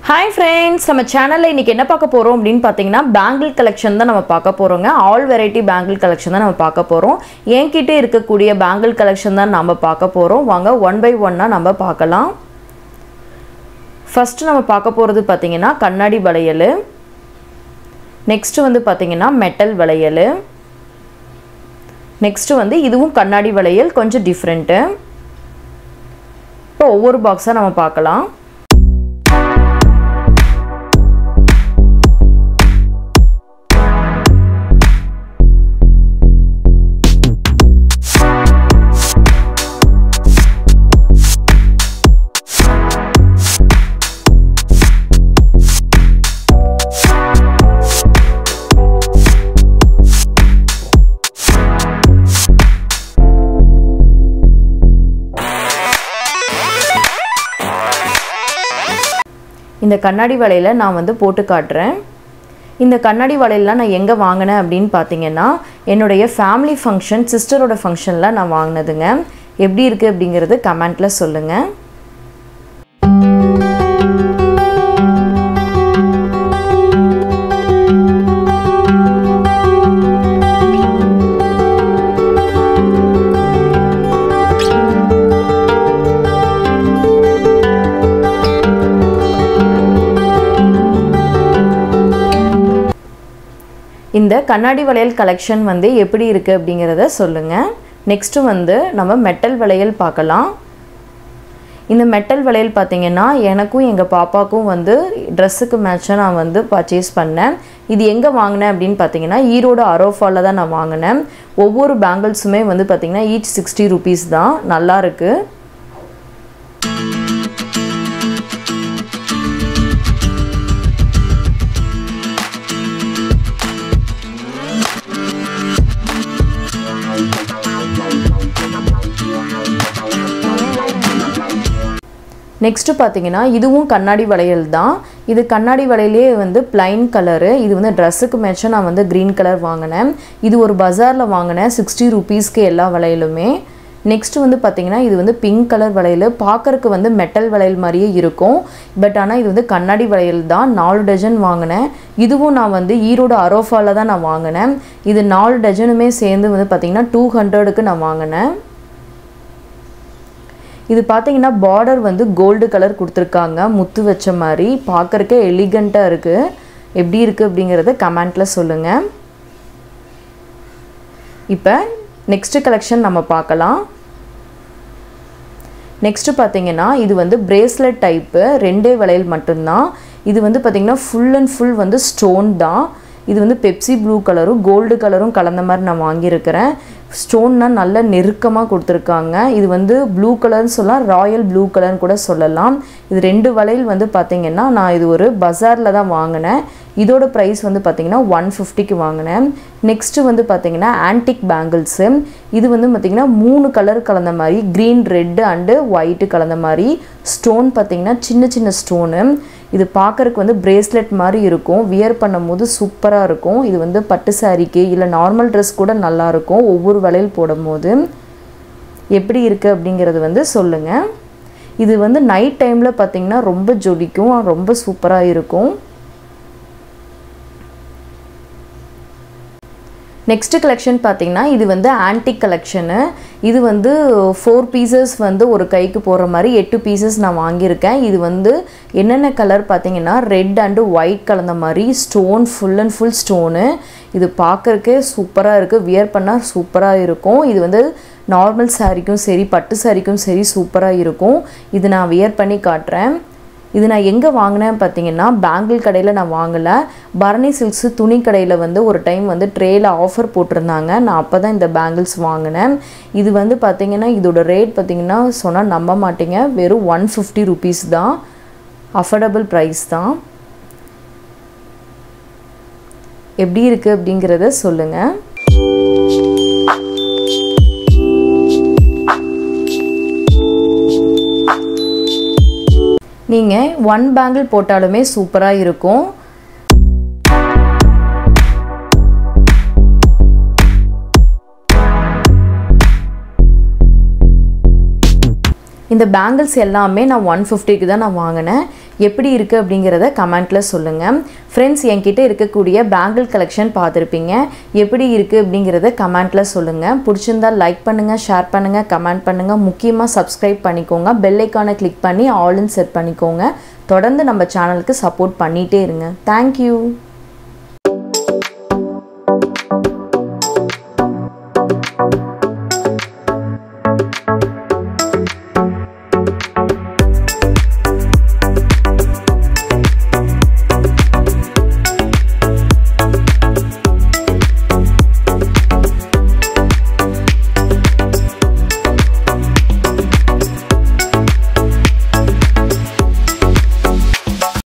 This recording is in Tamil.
ஹாய் ஃப்ரெண்ட்ஸ் நம்ம சேனலில் இன்றைக்கி என்ன பார்க்க போகிறோம் அப்படின்னு பார்த்தீங்கன்னா பேங்கிள் கலெக்ஷன் தான் நம்ம பார்க்க போகிறோங்க ஆல் வெரைட்டி பேங்கிள் கலெக்ஷன் தான் நம்ம பார்க்க போகிறோம் என்கிட்ட இருக்கக்கூடிய பேங்கிள் கலெக்ஷன் தான் நம்ம பார்க்க போகிறோம் வாங்க ஒன் பை ஒன்னாக நம்ம பார்க்கலாம் ஃபஸ்ட்டு நம்ம பார்க்க போகிறது பார்த்தீங்கன்னா கண்ணாடி வளையல் நெக்ஸ்ட்டு வந்து பார்த்தீங்கன்னா மெட்டல் வளையல் நெக்ஸ்ட்டு வந்து இதுவும் கண்ணாடி வளையல் கொஞ்சம் டிஃப்ரெண்ட்டு இப்போ ஒவ்வொரு பாக்ஸாக நம்ம பார்க்கலாம் இந்த கண்ணாடி வளையல நான் வந்து போட்டு காட்டுறேன் இந்த கண்ணாடி வளையல்லாம் நான் எங்கே வாங்கினேன் அப்படின்னு பார்த்தீங்கன்னா என்னுடைய ஃபேமிலி ஃபங்க்ஷன் சிஸ்டரோட ஃபங்க்ஷனில் நான் வாங்கினதுங்க எப்படி இருக்குது அப்படிங்கிறது கமெண்ட்டில் சொல்லுங்கள் இந்த கண்ணாடி வளையல் கலெக்ஷன் வந்து எப்படி இருக்குது அப்படிங்கிறத சொல்லுங்கள் நெக்ஸ்ட்டு வந்து நம்ம மெட்டல் வளையல் பார்க்கலாம் இந்த மெட்டல் வளையல் பார்த்திங்கன்னா எனக்கும் எங்கள் பாப்பாவுக்கும் வந்து ட்ரெஸ்ஸுக்கு மேட்சாக நான் வந்து பர்ச்சேஸ் பண்ணேன் இது எங்கே வாங்கினேன் அப்படின்னு பார்த்தீங்கன்னா ஈரோடு அரோஃபாவில் தான் நான் வாங்கினேன் ஒவ்வொரு பேங்கிள்ஸுமே வந்து பார்த்திங்கன்னா ஈச் சிக்ஸ்டி ருபீஸ் தான் நல்லா இருக்குது நெக்ஸ்ட்டு பார்த்தீங்கன்னா இதுவும் கண்ணாடி வளையல் தான் இது கண்ணாடி வளையலே வந்து பிளைன் கலரு இது வந்து ட்ரெஸ்ஸுக்கு மேட்சாக நான் வந்து க்ரீன் கலர் வாங்கினேன் இது ஒரு பஜாரில் வாங்கினேன் சிக்ஸ்டி ருபீஸ்க்கு எல்லா வளையலுமே நெக்ஸ்ட்டு வந்து பார்த்திங்கன்னா இது வந்து பிங்க் கலர் வளையல் பார்க்கறக்கு வந்து மெட்டல் வளையல் மாதிரியே இருக்கும் பட் ஆனால் இது வந்து கண்ணாடி வளையல் தான் நாலு டஜன் வாங்கினேன் இதுவும் நான் வந்து ஈரோடு அரோஃபாவில் தான் நான் வாங்கினேன் இது நாலு டஜனுமே சேர்ந்து வந்து பார்த்திங்கன்னா டூ ஹண்ட்ரடுக்கு நான் வாங்கினேன் இது பார்த்தீங்கன்னா பார்டர் வந்து கோல்டு கலர் கொடுத்துருக்காங்க முத்து வச்ச மாதிரி பார்க்குறக்கே எலிகண்ட்டாக இருக்குது எப்படி இருக்குது அப்படிங்கிறத கமெண்ட்டில் சொல்லுங்கள் இப்போ நெக்ஸ்ட்டு கலெக்ஷன் நம்ம பார்க்கலாம் நெக்ஸ்ட்டு பார்த்தீங்கன்னா இது வந்து பிரேஸ்லெட் டைப்பு ரெண்டே வளையல் மட்டும்தான் இது வந்து பார்த்திங்கன்னா ஃபுல் அண்ட் ஃபுல் வந்து ஸ்டோன் தான் இது வந்து பெப்சி ப்ளூ கலரும் கோல்டு கலரும் கலந்த மாதிரி நான் வாங்கியிருக்கிறேன் ஸ்டோன்னால் நல்ல நெருக்கமாக கொடுத்துருக்காங்க இது வந்து ப்ளூ கலர்னு சொல்லலாம் ராயல் ப்ளூ கலர்னு கூட சொல்லலாம் இது ரெண்டு வளையல் வந்து பார்த்திங்கன்னா நான் இது ஒரு பஜாரில் தான் வாங்கினேன் இதோட ப்ரைஸ் வந்து பார்த்திங்கன்னா ஒன் ஃபிஃப்டிக்கு வாங்கினேன் நெக்ஸ்ட்டு வந்து பார்த்திங்கன்னா ஆன்டிக் பேங்கிள்ஸு இது வந்து பார்த்திங்கன்னா மூணு கலர் கலந்த மாதிரி க்ரீன் ரெட்டு அண்டு ஒயிட்டு கலந்த மாதிரி ஸ்டோன் பார்த்திங்கன்னா சின்ன சின்ன ஸ்டோனு இது பார்க்குறக்கு வந்து பிரேஸ்லெட் மாதிரி இருக்கும் வியர் பண்ணும்போது சூப்பராக இருக்கும் இது வந்து பட்டு சாரிக்கு இல்லை நார்மல் ட்ரெஸ் கூட நல்லாயிருக்கும் ஒவ்வொரு வளையல் போடும்போது எப்படி இருக்குது அப்படிங்கிறது வந்து சொல்லுங்கள் இது வந்து நைட் டைமில் பார்த்திங்கன்னா ரொம்ப ஜொலிக்கும் ரொம்ப சூப்பராக இருக்கும் நெக்ஸ்ட்டு கலெக்ஷன் பார்த்தீங்கன்னா இது வந்து ஆன்டிக் கலெக்ஷனு இது வந்து ஃபோர் பீசஸ் வந்து ஒரு கைக்கு போகிற மாதிரி எட்டு பீசஸ் நான் வாங்கியிருக்கேன் இது வந்து என்னென்ன கலர் பார்த்தீங்கன்னா ரெட் அண்டு ஒயிட் கலந்த மாதிரி stone full and full stone இது பார்க்குறக்கே சூப்பராக இருக்குது வியர் பண்ணால் சூப்பராக இருக்கும் இது வந்து நார்மல் சாரிக்கும் சரி பட்டு சாரிக்கும் சரி சூப்பராக இருக்கும் இது நான் வியர் பண்ணி காட்டுறேன் இது நான் எங்கே வாங்கினேன் பார்த்தீங்கன்னா பேங்கிள் கடையில் நான் வாங்கலை பரணி சில்க்ஸு துணி கடையில் வந்து ஒரு டைம் வந்து ட்ரேயில் ஆஃபர் போட்டிருந்தாங்க நான் அப்போ தான் இந்த பேங்கிள்ஸ் வாங்கினேன் இது வந்து பார்த்திங்கன்னா இதோட ரேட் பார்த்திங்கன்னா சொன்னால் நம்ப மாட்டீங்க வெறும் ஒன் ஃபிஃப்டி ருபீஸ் தான் அஃபோர்டபுள் ப்ரைஸ் தான் எப்படி இருக்குது அப்படிங்கிறத சொல்லுங்கள் நீங்கள் ஒன் பேங்கிள் போட்டாலுமே சூப்பராக இருக்கும் இந்த பேங்கிள்ஸ் எல்லாமே நான் ஒன் ஃபிஃப்டிக்கு தான் நான் வாங்கினேன் எப்படி இருக்குது அப்படிங்கிறத கமெண்ட்டில் சொல்லுங்கள் ஃப்ரெண்ட்ஸ் என்கிட்ட இருக்கக்கூடிய பேங்கிள் கலெக்ஷன் பார்த்துருப்பீங்க எப்படி இருக்குது அப்படிங்கிறத கமெண்ட்டில் சொல்லுங்கள் பிடிச்சிருந்தா லைக் பண்ணுங்கள் ஷேர் பண்ணுங்கள் கமெண்ட் பண்ணுங்கள் முக்கியமாக சப்ஸ்கிரைப் பண்ணிக்கோங்க பெல் ஐக்கானை கிளிக் பண்ணி ஆல்னு செட் பண்ணிக்கோங்க தொடர்ந்து நம்ம சேனலுக்கு சப்போர்ட் பண்ணிகிட்டே இருங்க தேங்க்யூ thank you